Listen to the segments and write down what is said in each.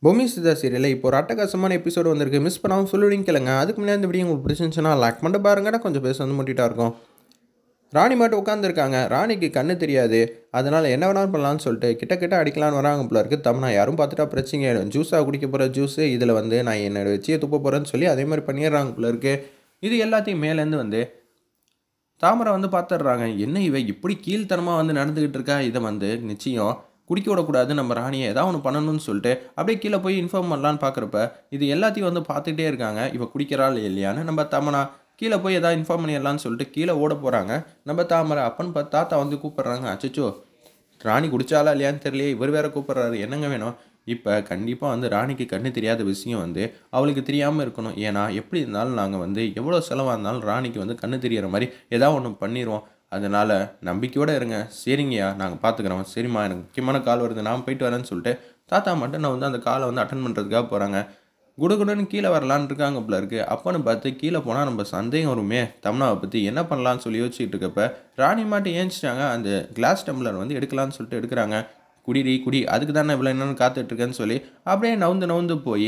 பொம்மி சிதா சீரியலில் இப்போ ஒரு அட்டகாசமான எபிசோடு வந்திருக்கு மிஸ் பண்ணாமல் சொல்லுவீங்க கேளுங்க அதுக்கு முன்னாடி இந்த வீடியோ உங்களுக்கு பிடிச்சிருந்துச்சுன்னா லைக் பண்ணிட்டு பாருங்கடா கொஞ்சம் பேச வந்து முட்டிட்டா இருக்கும் ராணி மட்டும் உட்காந்துருக்காங்க ராணிக்கு கண்ணு தெரியாது அதனால் என்ன வேணாலும் பண்ணலாம்னு சொல்லிட்டு கிட்ட கிட்ட அடிக்கலான்னு வராங்க போல இருக்கு தம்னா யாரும் பார்த்துட்டா பிரச்சனை ஆயிடும் ஜூஸாக குடிக்க போகிற ஜூஸு இதில் வந்து நான் என்னோட வச்சியை துப்ப போகிறேன்னு சொல்லி அதே மாதிரி பண்ணிடுறாங்க போல இருக்கு இது எல்லாத்தையும் மேலேருந்து வந்து தாமரை வந்து பார்த்துடுறாங்க என்ன இவ இப்படி கீழ்த்தனமாக வந்து நடந்துக்கிட்டு இருக்கா இதை வந்து நிச்சயம் குடிக்க விடக்கூடாது நம்ம ராணியை ஏதாவது ஒன்று பண்ணணும்னு சொல்லிட்டு அப்படியே கீழே போய் இன்ஃபார்ம் பண்ணலான்னு பார்க்குறப்ப இது எல்லாத்தையும் வந்து பார்த்துட்டே இருக்காங்க இவ குடிக்கிறாள் இல்லையான்னு நம்ம தமனா கீழே போய் எதாவது இன்ஃபார்ம் பண்ணிடலான்னு சொல்லிட்டு கீழே ஓட போகிறாங்க நம்ம தாமரை அப்பன்னு பார்த்து தாத்தா வந்து கூப்பிட்றாங்க அச்சச்சோ ராணி குடிச்சாலா இல்லையான்னு தெரியலையே இவர் வேற கூப்பிட்றாரு என்னங்க வேணும் இப்போ கண்டிப்பாக வந்து ராணிக்கு கண்ணு தெரியாத விஷயம் வந்து அவளுக்கு தெரியாமல் இருக்கணும் ஏன்னா எப்படி இருந்தாலும் நாங்கள் வந்து எவ்வளோ செலவாக இருந்தாலும் ராணிக்கு வந்து கண்ணு தெரியற மாதிரி ஏதாவது ஒன்று பண்ணிடுவோம் அதனால் நம்பிக்கையோடு இருங்க சரிங்கய்யா நாங்கள் பார்த்துக்குறோம் சரிம்மா எனக்கு முக்கியமான கால் வருது நான் போயிட்டு வரேன்னு சொல்லிட்டு தாத்தா மட்டும் நான் வந்து அந்த காலை வந்து அட்டன் பண்ணுறதுக்காக போகிறாங்க குடுகுடுன்னு கீழே வரலான்னு இருக்காங்க போல இருக்கு அப்பன்னு பார்த்து கீழே போனால் நம்ம சந்தேகம் வருமே தம்னாவை பற்றி என்ன பண்ணலான்னு சொல்லி யோசிச்சுட்டு இருக்கப்ப ராணி மாட்டு ஏஞ்சிட்டாங்க அந்த கிளாஸ் டம்ளர் வந்து எடுக்கலான்னு சொல்லிட்டு எடுக்கிறாங்க குடிடி குடி அதுக்கு தானே இவ்வளோ என்னன்னு காத்துட்ருக்கேன்னு சொல்லி அப்படியே நவுந்து நவுந்து போய்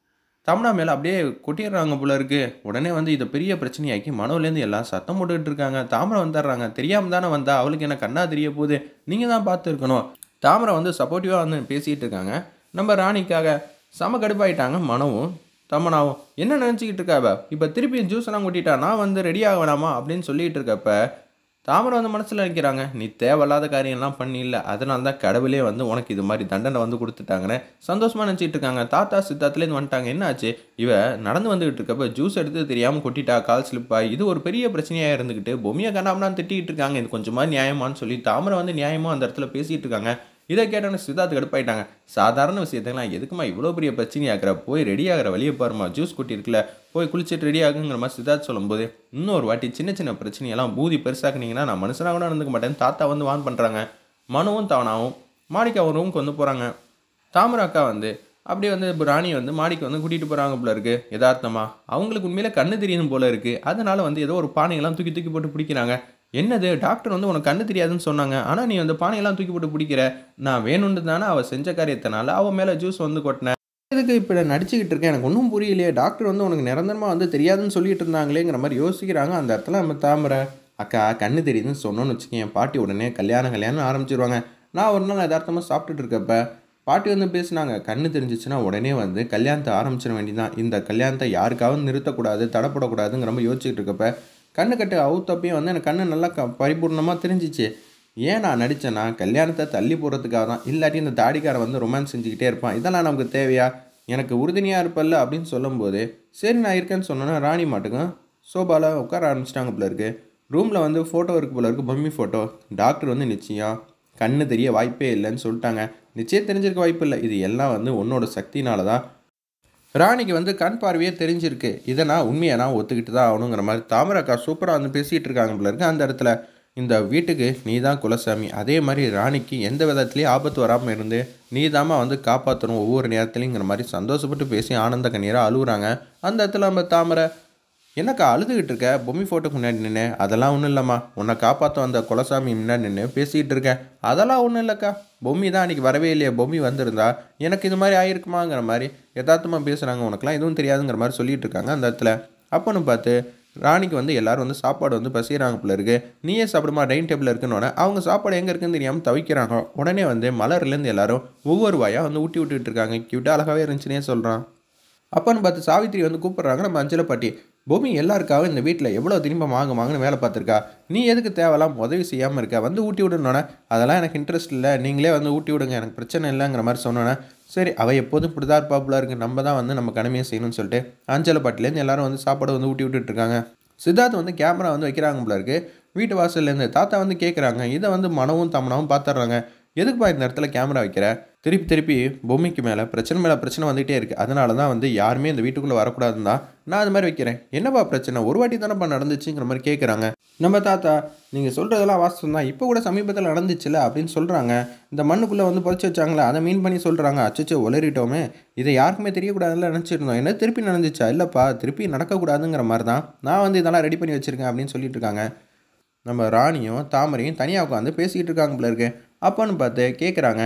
தம்னா மேலே அப்படியே கொட்டிடுறாங்க போல இருக்கு உடனே வந்து இதை பெரிய பிரச்சனையாக்கி மனோலேருந்து எல்லாம் சத்தம் போட்டுக்கிட்டு இருக்காங்க தாமரை வந்துடுறாங்க தெரியாமல் தானே வந்தா அவளுக்கு என்ன கண்ணா தெரிய போகுது நீங்கள் தான் பார்த்துருக்கணும் தாமரை வந்து சப்போர்ட்டிவாக வந்து பேசிகிட்டு இருக்காங்க நம்ம ராணிக்காக செம கடுப்பாயிட்டாங்க மனவும் தமனாவும் என்ன நினச்சிக்கிட்டு இருக்காவ இப்போ திருப்பி ஜூஸ் எல்லாம் கொட்டிட்டா நான் வந்து ரெடி ஆக வேணாமா அப்படின்னு சொல்லிட்டு இருக்கப்ப தாமரை வந்து மனசில் நினைக்கிறாங்க நீ தேவையில்லாத காரியம்லாம் பண்ணி இல்லை அதனால தான் கடவுளே வந்து உனக்கு இது மாதிரி தண்டனை வந்து கொடுத்துட்டாங்கன்னு சந்தோஷமாக நினச்சிட்டு இருக்காங்க தாத்தா சித்தாத்துலேருந்து வந்துட்டாங்க என்ன ஆச்சு இவ நடந்து வந்துகிட்டு இருக்கப்ப ஜூஸ் எடுத்து தெரியாமல் கொட்டிட்டா கால் ஸ்லிப்பாக இது ஒரு பெரிய பிரச்சனையாக இருந்துக்கிட்டு பொம்மையை கண்ணாமலாம் திட்டிகிட்டு இருக்காங்க இது கொஞ்சமாக நியாயமான்னு சொல்லி தாமரை வந்து நியாயமாக அந்த இடத்துல பேசிகிட்டு இருக்காங்க இதை கேட்டோன்னு சித்தார்த்து கடுப்பாயிட்டாங்க சாதாரண விஷயத்தெல்லாம் எதுக்குமா இவ்வளோ பெரிய பிரச்சனை ஆகிற போய் ரெடி ஆகிற வழியை பாருமா ஜூஸ் கொட்டி இருக்குல்ல போய் குளிச்சுட்டு ரெடி ஆகுங்கிற மாதிரி சித்தார்த் சொல்லும்போது இன்னொரு வாட்டி சின்ன சின்ன பிரச்சனையெல்லாம் பூதி பெருசாக்குனீங்கன்னா நான் மனுஷனாக கூட நடந்துக்க மாட்டேன் தாத்தா வந்து வான் பண்ணுறாங்க மனுவும் தவனாவும் மாடிக்காவும் ரூமுக்கு வந்து போகிறாங்க தாமரை அக்கா வந்து அப்படியே வந்து இப்போ ராணி வந்து மாடிக்கு வந்து கூட்டிகிட்டு போகிறாங்க போல இருக்கு யதார்த்தமா அவங்களுக்கு உண்மையில கண்ணு தெரியணும் போல இருக்கு அதனால வந்து ஏதோ ஒரு பானையெல்லாம் தூக்கி தூக்கி போட்டு பிடிக்கிறாங்க என்னது டாக்டர் வந்து உனக்கு கண்ணு தெரியாதுன்னு சொன்னாங்க ஆனால் நீ அந்த பானையெல்லாம் தூக்கி போட்டு பிடிக்கிற நான் வேணும்னு தானே அவள் செஞ்ச காரியத்தினால அவள் மேலே ஜூஸ் வந்து கொட்டினேன் இதுக்கு இப்போ நான் நடிச்சுக்கிட்டு இருக்கேன் எனக்கு ஒன்றும் புரியலையே டாக்டர் வந்து உனக்கு நிரந்தரமாக வந்து தெரியாதுன்னு சொல்லிட்டு இருந்தாங்களேங்கிற மாதிரி யோசிக்கிறாங்க அந்த இடத்துல நம்ம தாமரை அக்கா கண்ணு தெரியுதுன்னு சொன்னோன்னு வச்சுக்கேன் என் பாட்டி உடனே கல்யாணம் கல்யாணம் ஆரம்பிச்சிருவாங்க நான் ஒரு நாள் யதார்த்தமாக சாப்பிட்டுட்டு இருக்கப்ப பாட்டி வந்து பேசினாங்க கண்ணு தெரிஞ்சிச்சுன்னா உடனே வந்து கல்யாணத்தை ஆரம்பிச்சிட வேண்டியதான் இந்த கல்யாணத்தை யாருக்காவது நிறுத்தக்கூடாது தடப்படக்கூடாதுங்கிற மாதிரி யோசிச்சுட்டு இருக்கப்ப கண்ணு கட்டு அவுத்தப்பையும் வந்து எனக்கு கண்ணு நல்லா க பரிபூர்ணமாக தெரிஞ்சிச்சு ஏன் நான் நடித்தேன்னா கல்யாணத்தை தள்ளி போகிறதுக்காக தான் இல்லாட்டி இந்த தாடிக்காரன் வந்து ரொமான்ஸ் செஞ்சுக்கிட்டே இருப்பான் இதெல்லாம் நமக்கு தேவையா எனக்கு உறுதுணையாக இருப்பல்ல அப்படின்னு சொல்லும்போது சரி நான் இருக்கேன்னு சொன்னோன்னா ராணி மாட்டுக்கும் சோபாவில் உட்கார ஆரம்பிச்சிட்டாங்க போல இருக்கு ரூமில் வந்து ஃபோட்டோ இருக்கு போல இருக்கு பொம்மி ஃபோட்டோ டாக்டர் வந்து நிச்சயம் கண்ணு தெரிய வாய்ப்பே இல்லைன்னு சொல்லிட்டாங்க நிச்சயம் தெரிஞ்சிருக்க வாய்ப்பு இல்லை இது எல்லாம் வந்து உன்னோட சக்தினால தான் ராணிக்கு வந்து கண் பார்வையே தெரிஞ்சிருக்கு இதை நான் உண்மையை நான் ஒத்துக்கிட்டு தான் ஆகணுங்கிற மாதிரி தாமரக்கா சூப்பராக வந்து பேசிகிட்டு இருக்காங்க போல இருக்கு அந்த இடத்துல இந்த வீட்டுக்கு நீ தான் குலசாமி அதே மாதிரி ராணிக்கு எந்த விதத்துலேயும் ஆபத்து வராமல் இருந்து நீ தாம்மா வந்து காப்பாற்றணும் ஒவ்வொரு நேரத்துலைங்கிற மாதிரி சந்தோஷப்பட்டு பேசி ஆனந்த கண்ணீராக அழுகுறாங்க அந்த இடத்துல நம்ம தாமரை என்னக்கா அழுதுகிட்டு இருக்க பொம்மி ஃபோட்டோக்கு முன்னாடி நின்று அதெல்லாம் ஒன்றும் இல்லைம்மா உன்னை காப்பாற்ற வந்த குலசாமி முன்னாடி நின்று பேசிகிட்டு இருக்கேன் அதெல்லாம் ஒன்றும் இல்லைக்கா பொம்மி தான் அன்றைக்கி வரவே இல்லையே பொம்மி வந்திருந்தா எனக்கு இது மாதிரி ஆயிருக்குமாங்கிற மாதிரி யதார்த்தமாக பேசுகிறாங்க உனக்குலாம் எதுவும் தெரியாதுங்கிற மாதிரி சொல்லிட்டு இருக்காங்க அந்த இடத்துல அப்போன்னு பார்த்து ராணிக்கு வந்து எல்லாரும் வந்து சாப்பாடு வந்து பசிக்கிறாங்க போல இருக்கு நீயே சாப்பிடுமா டைனிங் டேபிள் இருக்குன்னு அவங்க சாப்பாடு எங்கே இருக்குன்னு தெரியாமல் தவிக்கிறாங்க உடனே வந்து மலர்லேருந்து எல்லாரும் ஒவ்வொரு வாயாக வந்து ஊட்டி விட்டுட்டு இருக்காங்க கியூட்டாக அழகாகவே இருந்துச்சுன்னே சொல்கிறான் அப்பன்னு பார்த்து சாவித்திரி வந்து கூப்பிட்றாங்க நம்ம அஞ்சலை பாட்டி பூமி எல்லாருக்காகவும் இந்த வீட்டில் எவ்வளோ திரும்ப வாங்க வாங்கன்னு வேலை பார்த்துருக்கா நீ எதுக்கு தேவைலாம் உதவி செய்யாமல் இருக்க வந்து ஊட்டி விடணுன்னே அதெல்லாம் எனக்கு இன்ட்ரெஸ்ட் இல்லை நீங்களே வந்து ஊட்டி விடுங்க எனக்கு பிரச்சனை இல்லைங்கிற மாதிரி சொன்னோன்னே சரி அவள் எப்போதும் இப்படி தான் இருப்பாப்புல இருக்கு நம்ம தான் வந்து நம்ம கடமையை செய்யணும்னு சொல்லிட்டு அஞ்சலை பாட்டிலேருந்து எல்லாரும் வந்து சாப்பாடு வந்து ஊட்டி விட்டுட்டு இருக்காங்க சித்தார்த் வந்து கேமரா வந்து வைக்கிறாங்க போல இருக்கு வீட்டு வாசல்லேருந்து தாத்தா வந்து கேட்குறாங்க இதை வந்து மனவும் தமனாவும் பார்த்துட்றாங்க எதுக்குப்பா இந்த இடத்துல கேமரா வைக்கிற திருப்பி திருப்பி பொம்மைக்கு மேலே பிரச்சனை மேலே பிரச்சனை வந்துகிட்டே இருக்குது அதனால தான் வந்து யாருமே இந்த வீட்டுக்குள்ளே வரக்கூடாதுன்னு தான் நான் அது மாதிரி வைக்கிறேன் என்னப்பா பிரச்சனை ஒரு வாட்டி தானேப்பா நடந்துச்சுங்கிற மாதிரி கேட்குறாங்க நம்ம தாத்தா நீங்கள் சொல்கிறதெல்லாம் வாஸ்தவம் தான் இப்போ கூட சமீபத்தில் நடந்துச்சுல அப்படின்னு சொல்கிறாங்க இந்த மண்ணுக்குள்ளே வந்து புதைச்சி வச்சாங்களே அதை மீன் பண்ணி சொல்கிறாங்க அச்சச்சோ உளறிட்டோமே இதை யாருக்குமே தெரியக்கூடாதுன்னு நினச்சிருந்தோம் என்ன திருப்பி நடந்துச்சா இல்லைப்பா திருப்பி நடக்கக்கூடாதுங்கிற மாதிரி தான் நான் வந்து இதெல்லாம் ரெடி பண்ணி வச்சுருக்கேன் அப்படின்னு சொல்லிட்டு இருக்காங்க நம்ம ராணியும் தாமரையும் தனியாக உட்காந்து பேசிக்கிட்டு இருக்காங்க போல இருக்கு அப்போன்னு பார்த்து கேட்குறாங்க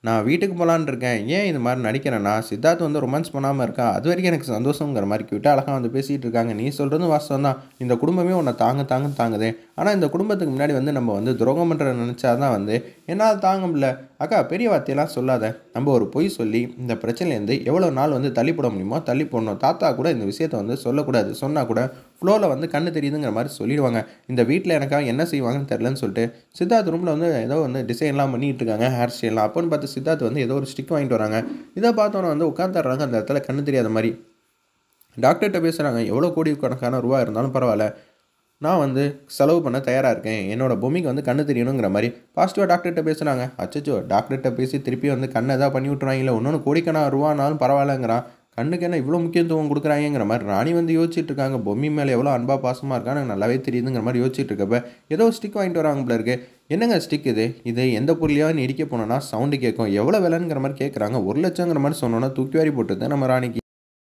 நான் வீட்டுக்கு போகலான்னு இருக்கேன் ஏன் இது மாதிரி நடிக்கிறேன்னா சித்தார்த் வந்து ரொமான்ஸ் பண்ணாமல் இருக்கா அது வரைக்கும் எனக்கு சந்தோஷங்கிற மாதிரி கிட்ட அழகாக வந்து பேசிகிட்டு இருக்காங்க நீ சொல்கிறதும் வாஸ்தவம் தான் இந்த குடும்பமே உன்னை தாங்க தாங்க தாங்குது ஆனால் இந்த குடும்பத்துக்கு முன்னாடி வந்து நம்ம வந்து துரோகம் பண்ணுற நினச்சா தான் வந்து என்னால் தாங்க முடியல அக்கா பெரிய வார்த்தையெல்லாம் சொல்லாத நம்ம ஒரு பொய் சொல்லி இந்த பிரச்சனைலேருந்து எவ்வளோ நாள் வந்து தள்ளி போட முடியுமோ தள்ளி போடணும் தாத்தா கூட இந்த விஷயத்தை வந்து சொல்லக்கூடாது சொன்னால் கூட ஃப்ளோவில் வந்து கண்ணு தெரியுதுங்கிற மாதிரி சொல்லிடுவாங்க இந்த வீட்டில் எனக்காக என்ன செய்வாங்கன்னு தெரிலன்னு சொல்லிட்டு சித்தார்த் ரூமில் வந்து ஏதோ வந்து டிசைன்லாம் பண்ணிட்டு இருக்காங்க ஹேர் ஸ்டைல்லாம் அப்போன்னு பார்த்து சித்தார்த் வந்து ஏதோ ஒரு ஸ்டிக் வாங்கிட்டு வராங்க இதை பார்த்தோன்னே வந்து உட்காந்துடுறாங்க அந்த இடத்துல கண்ணு தெரியாத மாதிரி டாக்டர்கிட்ட பேசுகிறாங்க எவ்வளோ கோடி கணக்கான ரூபா இருந்தாலும் பரவாயில்ல நான் வந்து செலவு பண்ண தயாராக இருக்கேன் என்னோட பொம்மிக்கு வந்து கண்ணு தெரியணுங்கிற மாதிரி பாசிட்டிவாக டாக்டர்கிட்ட பேசுகிறாங்க அச்சச்சோ டாக்டர்கிட்ட பேசி திருப்பி வந்து கண்ணை எதாவது பண்ணி விட்றாங்களே இன்னொன்று கோடிக்கணா ரூபானாலும் பரவாயில்லங்கிறான் கண்ணுக்கு என்ன இவ்வளோ முக்கியத்துவம் கொடுக்குறாங்கிற மாதிரி ராணி வந்து யோசிச்சுட்டு இருக்காங்க பொம்மி மேலே எவ்வளோ அன்பா பாசமாக இருக்கான்னு எனக்கு நல்லாவே தெரியுதுங்கிற மாதிரி யோசிச்சுட்டு இருக்கப்ப ஏதோ ஸ்டிக் வாங்கிட்டு வராங்க போல இருக்கு என்னங்க ஸ்டிக் இது இது எந்த பொருளையாவது இடிக்க போனோன்னா சவுண்டு கேட்கும் எவ்வளோ விலைங்கிற மாதிரி கேட்குறாங்க ஒரு லட்சங்கிற மாதிரி சொன்னோன்னா தூக்கி வாரி போட்டுது நம்ம ராணிக்கு